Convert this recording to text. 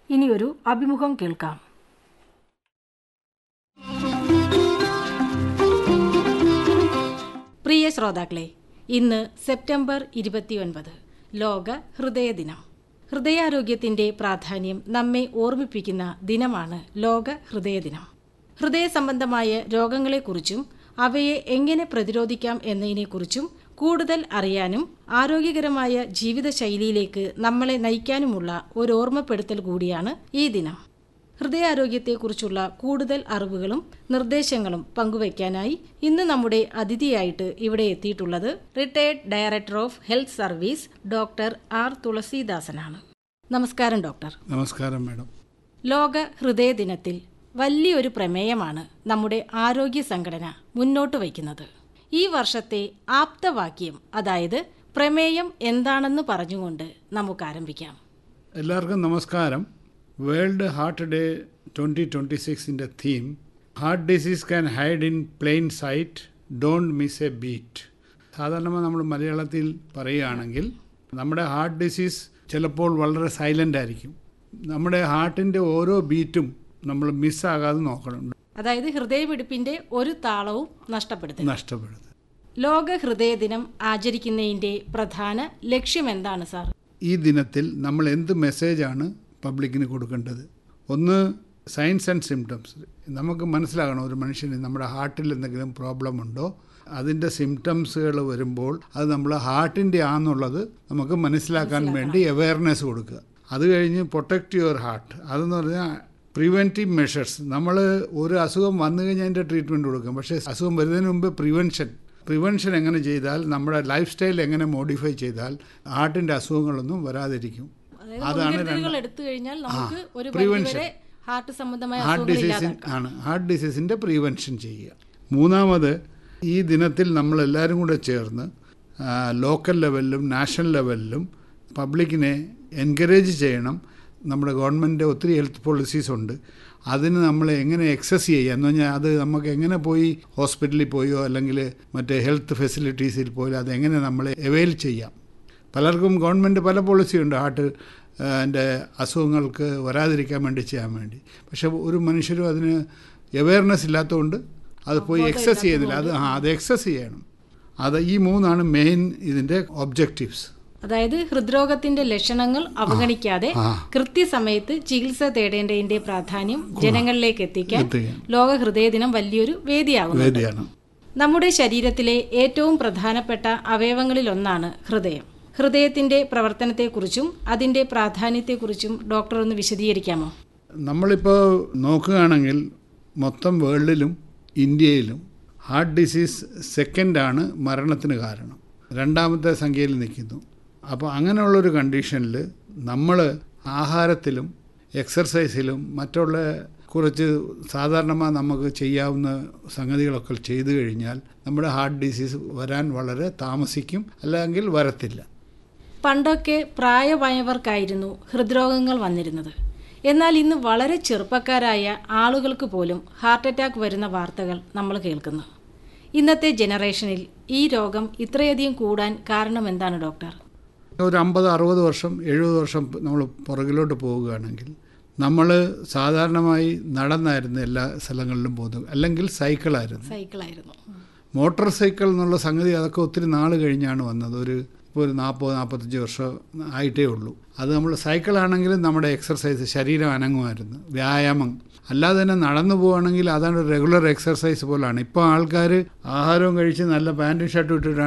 ഇനിയൊരു അഭിമുഖം കേൾക്കാം പ്രിയ ശ്രോതാക്കളെ ഇന്ന് സെപ്റ്റംബർ ഇരുപത്തിയൊൻപത് ലോക ഹൃദയ ദിനം ഹൃദയാരോഗ്യത്തിന്റെ പ്രാധാന്യം നമ്മെ ഓർമ്മിപ്പിക്കുന്ന ദിനമാണ് ലോക ഹൃദയ ദിനം ഹൃദയ സംബന്ധമായ രോഗങ്ങളെക്കുറിച്ചും അവയെ എങ്ങനെ പ്രതിരോധിക്കാം എന്നതിനെക്കുറിച്ചും കൂടുതൽ അറിയാനും ആരോഗ്യകരമായ ജീവിതശൈലിയിലേക്ക് നമ്മളെ നയിക്കാനുമുള്ള ഒരു ഓർമ്മപ്പെടുത്തൽ കൂടിയാണ് ഈ ദിനം ഹൃദയാരോഗ്യത്തെക്കുറിച്ചുള്ള കൂടുതൽ അറിവുകളും നിർദ്ദേശങ്ങളും പങ്കുവയ്ക്കാനായി ഇന്ന് നമ്മുടെ അതിഥിയായിട്ട് ഇവിടെ എത്തിയിട്ടുള്ളത് retired director of health service doctor R തുളസീദാസനാണ് നമസ്കാരം ഡോക്ടർ നമസ്കാരം മാഡം ലോക ഹൃദയ ദിനത്തിൽ വലിയൊരു പ്രമേയമാണ് നമ്മുടെ ആരോഗ്യ സംഘടന മുന്നോട്ട് വയ്ക്കുന്നത് ഈ വർഷത്തെ ആപ്തവാക്യം അതായത് പ്രമേയം എന്താണെന്ന് പറഞ്ഞുകൊണ്ട് നമുക്ക് ആരംഭിക്കാം എല്ലാവർക്കും നമസ്കാരം world heart day twenty twenty സിക്സിൻ്റെ theme heart disease can hide in plain sight don't miss a beat സാധാരണ നമ്മൾ മലയാളത്തിൽ പറയുകയാണെങ്കിൽ നമ്മുടെ ഹാർട്ട് ഡിസീസ് ചിലപ്പോൾ വളരെ സൈലൻ്റ് ആയിരിക്കും നമ്മുടെ ഹാർട്ടിൻ്റെ ഓരോ ബീറ്റും നമ്മൾ മിസ്സാകാതെ നോക്കണം അതായത് ഹൃദയമിടിപ്പിന്റെ ഒരു താളവും നഷ്ടപ്പെടുത്തും നഷ്ടപ്പെടുന്നത് ലോക ഹൃദയ ദിനം ആചരിക്കുന്നതിന്റെ പ്രധാന ലക്ഷ്യം എന്താണ് സാർ ഈ ദിനത്തിൽ നമ്മൾ എന്ത് മെസ്സേജാണ് പബ്ലിക്കിന് കൊടുക്കേണ്ടത് ഒന്ന് സയൻസ് ആൻഡ് സിംറ്റംസ് നമുക്ക് മനസ്സിലാകണം ഒരു മനുഷ്യന് നമ്മുടെ ഹാർട്ടിൽ എന്തെങ്കിലും പ്രോബ്ലം ഉണ്ടോ അതിൻ്റെ സിംറ്റംസുകൾ വരുമ്പോൾ അത് നമ്മൾ ഹാർട്ടിൻ്റെ ആണെന്നുള്ളത് നമുക്ക് മനസ്സിലാക്കാൻ വേണ്ടി അവയർനെസ് കൊടുക്കുക അത് കഴിഞ്ഞ് പ്രൊട്ടക്റ്റ് യുവർ ഹാർട്ട് അതെന്ന് പറഞ്ഞാൽ പ്രിവെൻറ്റീവ് മെഷേഴ്സ് നമ്മൾ ഒരു അസുഖം വന്നു കഴിഞ്ഞാൽ അതിൻ്റെ ട്രീറ്റ്മെൻറ്റ് കൊടുക്കും പക്ഷേ അസുഖം വരുന്നതിന് മുമ്പ് പ്രിവെൻഷൻ പ്രിവെൻഷൻ എങ്ങനെ ചെയ്താൽ നമ്മുടെ ലൈഫ് സ്റ്റൈൽ എങ്ങനെ മോഡിഫൈ ചെയ്താൽ ഹാർട്ടിൻ്റെ അസുഖങ്ങളൊന്നും വരാതിരിക്കും അതാണ് മുൻകരുതലുകൾ എടുത്തു കഴിഞ്ഞാൽ നമുക്ക് ഒരു prevention. പരിധിവരെ ഹാർട്ട് സംബന്ധമായ ഹാർട്ട് അസുഖങ്ങൾ ഡിസീസിൻ ഇല്ലാതാക്കാം ആണ് ഹാർട്ട് ഡിസീസിൻ്റെ പ്രിവെൻഷൻ ചെയ്യുക മൂന്നാമത് ഈ ദിനത്തിൽ നമ്മളെല്ലാവരും കൂടെ ചേർന്ന് ആ, ലോക്കൽ ലെവലിലും നാഷണൽ ലെവലിലും പബ്ലിക്കിനെ എൻകറേജ് ചെയ്യണം നമ്മുടെ ഗവൺമെൻറ് ഒത്തിരി ഹെൽത്ത് പോളിസീസ് ഉണ്ട് അതിന് നമ്മൾ എങ്ങനെ എക്സസ് ചെയ്യുക എന്ന് പറഞ്ഞാൽ അത് നമുക്ക് എങ്ങനെ പോയി ഹോസ്പിറ്റലിൽ പോയോ അല്ലെങ്കിൽ മറ്റേ ഹെൽത്ത് ഫെസിലിറ്റീസിൽ പോയോ അതെങ്ങനെ നമ്മൾ അവെയിൽ ചെയ്യാം പലർക്കും ഗവൺമെൻറ് പല പോളിസിയുണ്ട് ഹാർട്ട് എൻ്റെ അസുഖങ്ങൾക്ക് വരാതിരിക്കാൻ വേണ്ടി ചെയ്യാൻ വേണ്ടി പക്ഷെ ഒരു മനുഷ്യരും അതിന് അവയർനെസ് ഇല്ലാത്തതുകൊണ്ട് അത് പോയി എക്സസ് ചെയ്യുന്നില്ല അത് ആ അത് എക്സസ് ചെയ്യണം അത് ഈ മൂന്നാണ് മെയിൻ ഇതിൻ്റെ ഒബ്ജക്റ്റീവ്സ് അതായത് ഹൃദ്രോഗത്തിന്റെ ലക്ഷണങ്ങൾ അവഗണിക്കാതെ ആ. കൃത്യസമയത്ത് ചികിത്സ തേടേണ്ടതിന്റെ പ്രാധാന്യം ജനങ്ങളിലേക്ക് എത്തിക്കാൻ എത്തിക്കാൻ. ലോക ഹൃദയ ദിനം വലിയൊരു വേദിയാകുന്നു വേദിയാണ് നമ്മുടെ ശരീരത്തിലെ ഏറ്റവും പ്രധാനപ്പെട്ട അവയവങ്ങളിലൊന്നാണ് ഹൃദയം ഹൃദയത്തിന്റെ പ്രവർത്തനത്തെക്കുറിച്ചും അതിന്റെ പ്രാധാന്യത്തെക്കുറിച്ചും ഡോക്ടർ ഒന്ന് വിശദീകരിക്കാമോ നമ്മളിപ്പോൾ നോക്കുകയാണെങ്കിൽ മൊത്തം വേൾഡിലും ഇന്ത്യയിലും ഹാർട്ട് ഡിസീസ് സെക്കൻഡാണ് മരണത്തിന് കാരണം രണ്ടാമത്തെ സംഖ്യയിൽ നിൽക്കുന്നു അപ്പോൾ അങ്ങനെയുള്ളൊരു കണ്ടീഷനിൽ നമ്മൾ ആഹാരത്തിലും എക്സർസൈസിലും മറ്റുള്ള കുറച്ച് സാധാരണമായി നമുക്ക് ചെയ്യാവുന്ന സംഗതികളൊക്കെ ചെയ്തു കഴിഞ്ഞാൽ നമ്മുടെ ഹാർട്ട് ഡിസീസ് വരാൻ വളരെ താമസിക്കും അല്ലെങ്കിൽ വരത്തില്ല പണ്ടൊക്കെ പ്രായമായവർക്കായിരുന്നു ഹൃദ്രോഗങ്ങൾ വന്നിരുന്നത് എന്നാൽ ഇന്ന് വളരെ ചെറുപ്പക്കാരായ ആളുകൾക്ക് പോലും ഹാർട്ട് അറ്റാക്ക് വരുന്ന വാർത്തകൾ നമ്മൾ കേൾക്കുന്നു ഇന്നത്തെ ജനറേഷനിൽ ഈ രോഗം ഇത്രയധികം കൂടാൻ കാരണം എന്താണ് ഡോക്ടർ ഒരു അമ്പത് അറുപത് വർഷം എഴുപത് വർഷം നമ്മൾ പുറകിലോട്ട് പോവുകയാണെങ്കിൽ നമ്മൾ സാധാരണമായി നടന്നായിരുന്നു എല്ലാ സ്ഥലങ്ങളിലും പോകുന്നത് അല്ലെങ്കിൽ സൈക്കിളായിരുന്നു സൈക്കിളായിരുന്നു മോട്ടോർ സൈക്കിൾ എന്നുള്ള സംഗതി അതൊക്കെ ഒത്തിരി നാൾ കഴിഞ്ഞാണ് വന്നത് ഒരു ഇപ്പോൾ ഒരു നാൽപ്പത് നാൽപ്പത്തഞ്ച് വർഷം ആയിട്ടേ ഉള്ളൂ അത് നമ്മൾ സൈക്കിളാണെങ്കിലും നമ്മുടെ എക്സർസൈസ് ശരീരം അനങ്ങുമായിരുന്നു വ്യായാമം അല്ലാതെ തന്നെ നടന്നു പോവുകയാണെങ്കിൽ അതാണ് റെഗുലർ എക്സർസൈസ് പോലാണ് ഇപ്പോൾ ആൾക്കാർ ആഹാരവും കഴിച്ച് നല്ല പാൻറ്റും ഷർട്ടും ഇട്ടിട്ടാണ്